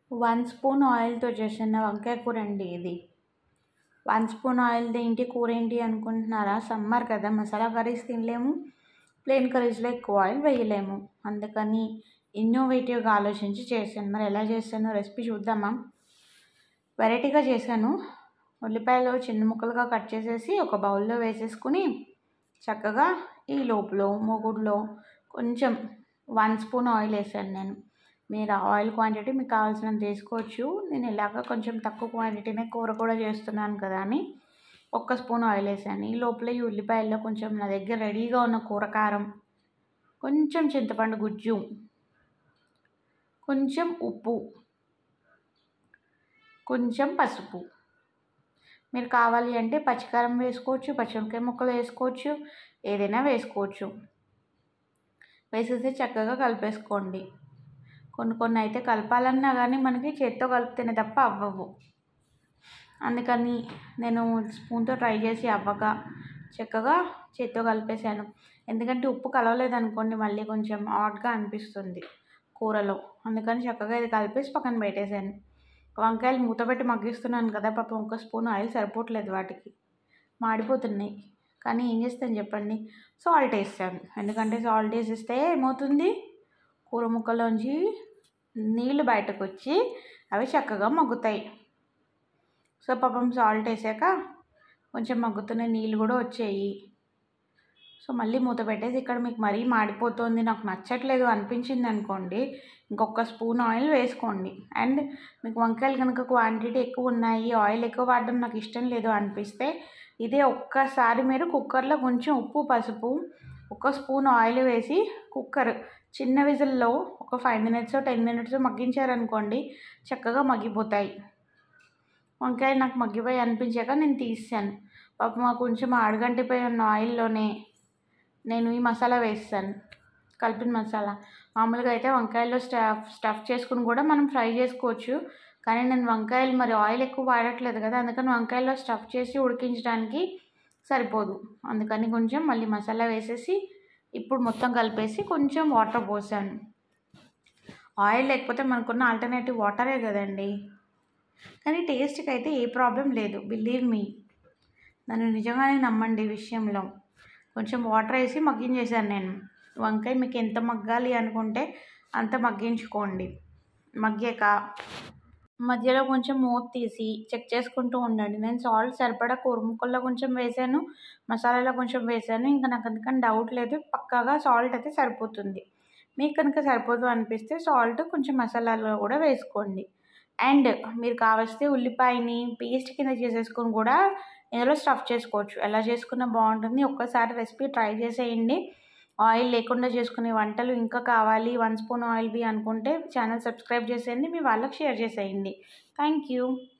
one spoon ఆయిల్తో చేసిన వంకాయ కూర అండి ఇది వన్ స్పూన్ ఆయిల్ది ఏంటి కూర ఏంటి అనుకుంటున్నారా సమ్మర్ కదా మసాలా కర్రీస్ తినలేము ప్లెయిన్ కర్రీస్లో ఎక్కువ ఆయిల్ వేయలేము అందుకని ఇన్నోవేటివ్గా ఆలోచించి చేశాను మరి ఎలా చేశానో రెసిపీ చూద్దామా వెరైటీగా చేశాను ఉల్లిపాయలు చిన్న ముక్కలుగా కట్ చేసేసి ఒక బౌల్లో వేసేసుకుని చక్కగా ఈ లోపల మూగుడులో కొంచెం వన్ స్పూన్ ఆయిల్ వేసాను నేను మీరు ఆయిల్ క్వాంటిటీ మీకు కావాల్సినంత వేసుకోవచ్చు నేను ఇలాగ కొంచెం తక్కువ క్వాంటిటీనే కూర కూడా చేస్తున్నాను కదా అని ఒక్క స్పూన్ ఆయిల్ వేసాను ఈ లోపల ఈ ఉల్లిపాయల్లో కొంచెం నా దగ్గర రెడీగా ఉన్న కూర కారం కొంచెం చింతపండు గుజ్జు కొంచెం ఉప్పు కొంచెం పసుపు మీరు కావాలి అంటే పచ్చికారం వేసుకోవచ్చు పచ్చిమిరపకాయ ముక్కలు వేసుకోవచ్చు ఏదైనా వేసుకోవచ్చు వేసేసి చక్కగా కలిపేసుకోండి కొన్ని కొన్ని అయితే కలపాలన్నా కానీ మనకి చేత్తో కలిపితేనే తప్ప అవ్వవు అందుకని నేను స్పూన్తో ట్రై చేసి అవ్వక చక్కగా చేత్తో కలిపేశాను ఎందుకంటే ఉప్పు కలవలేదు అనుకోండి మళ్ళీ కొంచెం ఆడ్గా అనిపిస్తుంది కూరలో అందుకని చక్కగా ఇది కలిపేసి పక్కన పెట్టేశాను వంకాయలు మూత పెట్టి మగ్గిస్తున్నాను కదా పాపం ఒక స్పూన్ ఆయిల్ సరిపోవట్లేదు వాటికి మాడిపోతున్నాయి కానీ ఏం చేస్తాను చెప్పండి సాల్ట్ వేస్తాను ఎందుకంటే సాల్ట్ వేసిస్తే ఏమవుతుంది కూర ముక్కలోంచి నీళ్ళు బయటకు వచ్చి అవి చక్కగా మగ్గుతాయి సో పాపం సాల్ట్ వేసాక కొంచెం మగ్గుతున్న నీళ్ళు కూడా వచ్చాయి సో మళ్ళీ మూత పెట్టేసి ఇక్కడ మీకు మరీ మాడిపోతుంది నాకు నచ్చట్లేదు అనిపించింది అనుకోండి ఇంకొక స్పూన్ ఆయిల్ వేసుకోండి అండ్ మీకు వంకాయలు కనుక క్వాంటిటీ ఎక్కువ ఉన్నాయి ఆయిల్ ఎక్కువ వాడడం నాకు ఇష్టం లేదు అనిపిస్తే ఇదే ఒక్కసారి మీరు కుక్కర్లో కొంచెం ఉప్పు పసుపు ఒక స్పూన్ ఆయిల్ వేసి కుక్కర్ చిన్న విజిల్లో ఒక ఫైవ్ మినిట్స్ టెన్ మినిట్స్ మగ్గించారనుకోండి చక్కగా మగ్గిపోతాయి వంకాయ నాకు మగ్గిపోయి అనిపించాక నేను తీసాను పాపం మాకు కొంచెం అడగంటిపోయి ఉన్న ఆయిల్లోనే నేను ఈ మసాలా వేస్తాను కలిపిన మసాలా మామూలుగా అయితే వంకాయల్లో స్టఫ్ స్టఫ్ చేసుకుని కూడా మనం ఫ్రై చేసుకోవచ్చు కానీ నేను వంకాయలు మరి ఆయిల్ ఎక్కువ వాడట్లేదు కదా అందుకని వంకాయల్లో స్టఫ్ చేసి ఉడికించడానికి సరిపోదు అందుకని కొంచెం మళ్ళీ మసాలా వేసేసి ఇప్పుడు మొత్తం కలిపేసి కొంచెం వాటర్ పోసాను ఆయిల్ లేకపోతే మనకున్న ఆల్టర్నేటివ్ వాటరే కదండి కానీ టేస్ట్కి అయితే ఏ ప్రాబ్లం లేదు బిలీవ్ మీ నన్ను నిజంగానే నమ్మండి ఈ విషయంలో కొంచెం వాటర్ వేసి మగ్గించేశాను నేను వంకాయ మీకు ఎంత మగ్గాలి అనుకుంటే అంత మగ్గించుకోండి మగ్గాక మధ్యలో కొంచెం మూత తీసి చెక్ చేసుకుంటూ ఉండండి నేను సాల్ట్ సరిపడా కూర ముక్కల్లో కొంచెం వేసాను మసాలాలో కొంచెం వేసాను ఇంకా నాకు అందుకని డౌట్ లేదు పక్కాగా సాల్ట్ అయితే సరిపోతుంది మీకు కనుక సరిపోదు అనిపిస్తే సాల్ట్ కొంచెం మసాలాలో కూడా వేసుకోండి అండ్ మీరు కావలిస్తే ఉల్లిపాయని పేస్ట్ కింద చేసేసుకొని కూడా ఇందులో స్టఫ్ చేసుకోవచ్చు ఎలా చేసుకున్నా బాగుంటుంది ఒక్కసారి రెసిపీ ట్రై చేసేయండి ఆయిల్ లేకుండా చేసుకునే వంటలు ఇంకా కావాలి వన్ స్పూన్ ఆయిల్వి అనుకుంటే ఛానల్ సబ్స్క్రైబ్ చేసేయండి మీ వాళ్ళకి షేర్ చేసేయండి థ్యాంక్ యూ